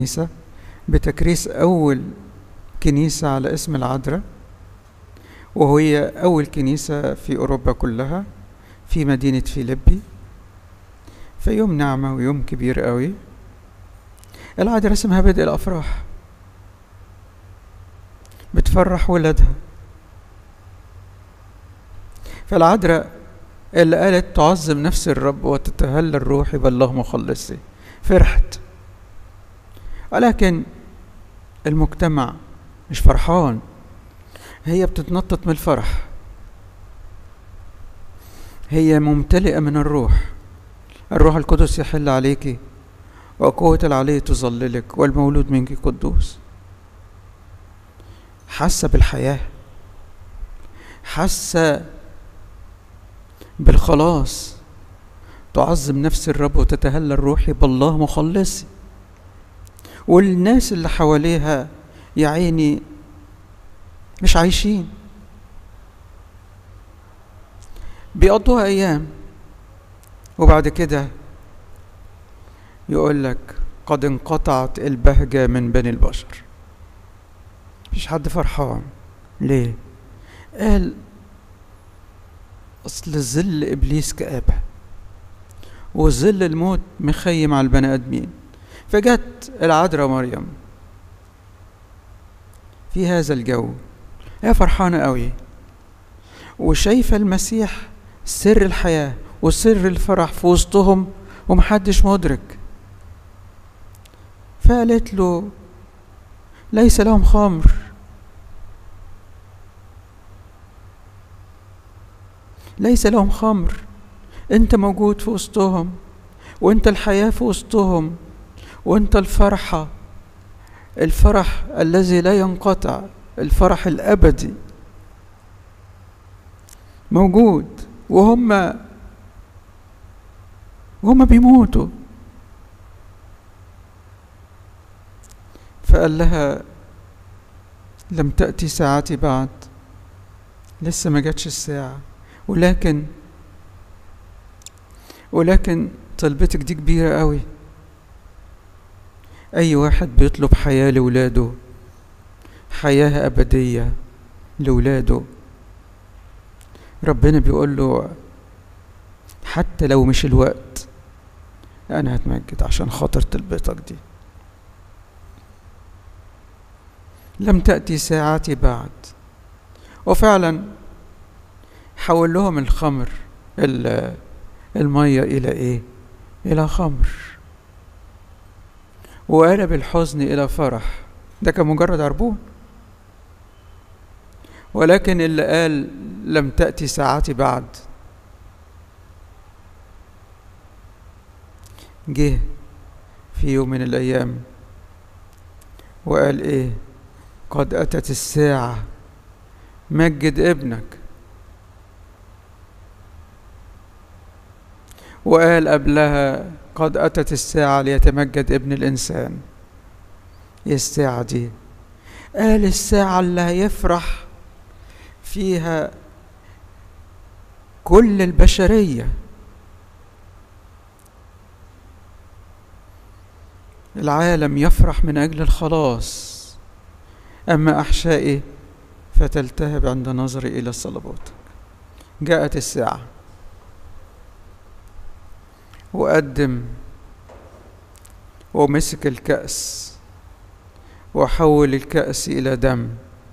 كنيسة بتكريس أول كنيسة على اسم العذراء وهي أول كنيسة في أوروبا كلها في مدينة فيليبي في يوم نعمة ويوم كبير قوي العذراء اسمها بدء الأفراح بتفرح ولادها فالعذراء اللي قالت تعظم نفس الرب وتتهلى الروح بالله مخلصي فرحت ولكن المجتمع مش فرحان هي بتتنطط من الفرح هي ممتلئة من الروح الروح القدس يحل عليك وقوة العلي تظللك والمولود منك قدوس حاسة بالحياة حاسة بالخلاص تعظم نفس الرب وتتهلى الروح بالله مخلصي والناس اللي حواليها يا عيني مش عايشين بيقضوها ايام وبعد كده يقول لك قد انقطعت البهجة من بني البشر مفيش حد فرحان ليه قال اصل ظل ابليس كآبة وظل الموت مخيم على البني ادمين فجت العذراء مريم في هذا الجو هي فرحانة قوي وشايفة المسيح سر الحياة وسر الفرح في وسطهم ومحدش مدرك فقالت له ليس لهم خمر ليس لهم خمر انت موجود في وسطهم وانت الحياة في وسطهم وانت الفرحة الفرح الذي لا ينقطع الفرح الأبدي موجود وهم وهم بيموتوا فقال لها لم تأتي ساعتي بعد لسه ما جاتش الساعة ولكن ولكن طلبتك دي كبيرة قوي أي واحد بيطلب حياة لولاده حياة أبدية لولاده ربنا بيقول له حتى لو مش الوقت أنا هتمجد عشان خاطر طلبتك دي لم تأتي ساعتي بعد وفعلا حول لهم الخمر المية إلى إيه؟ إلى خمر وقلب الحزن إلى فرح ده كان مجرد عربون ولكن اللي قال لم تأتي ساعتي بعد جه في يوم من الأيام وقال إيه قد أتت الساعة مجد ابنك وقال قبلها قد أتت الساعة ليتمجد ابن الإنسان إيه الساعة دي قال الساعة اللي هيفرح فيها كل البشرية العالم يفرح من أجل الخلاص أما أحشائي فتلتهب عند نظري إلى الصلبات جاءت الساعة وقدم ومسك الكأس وحول الكأس إلى دم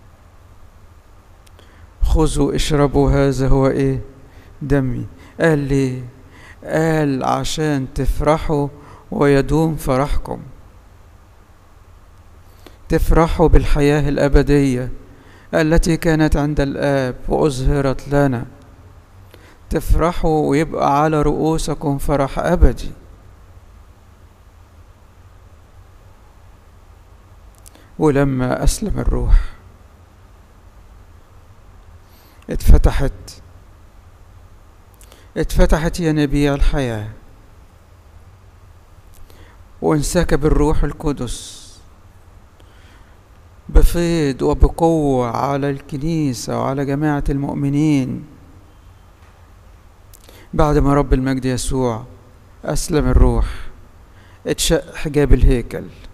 خذوا اشربوا هذا هو ايه دمي قال لي قال عشان تفرحوا ويدوم فرحكم تفرحوا بالحياة الأبدية التي كانت عند الآب وأظهرت لنا تفرحوا ويبقى على رؤوسكم فرح أبدي ولما أسلم الروح اتفتحت اتفتحت ينابيع الحياة وانسكب الروح القدس بفيض وبقوة على الكنيسة وعلى جماعة المؤمنين بعد ما رب المجد يسوع أسلم الروح اتشق حجاب الهيكل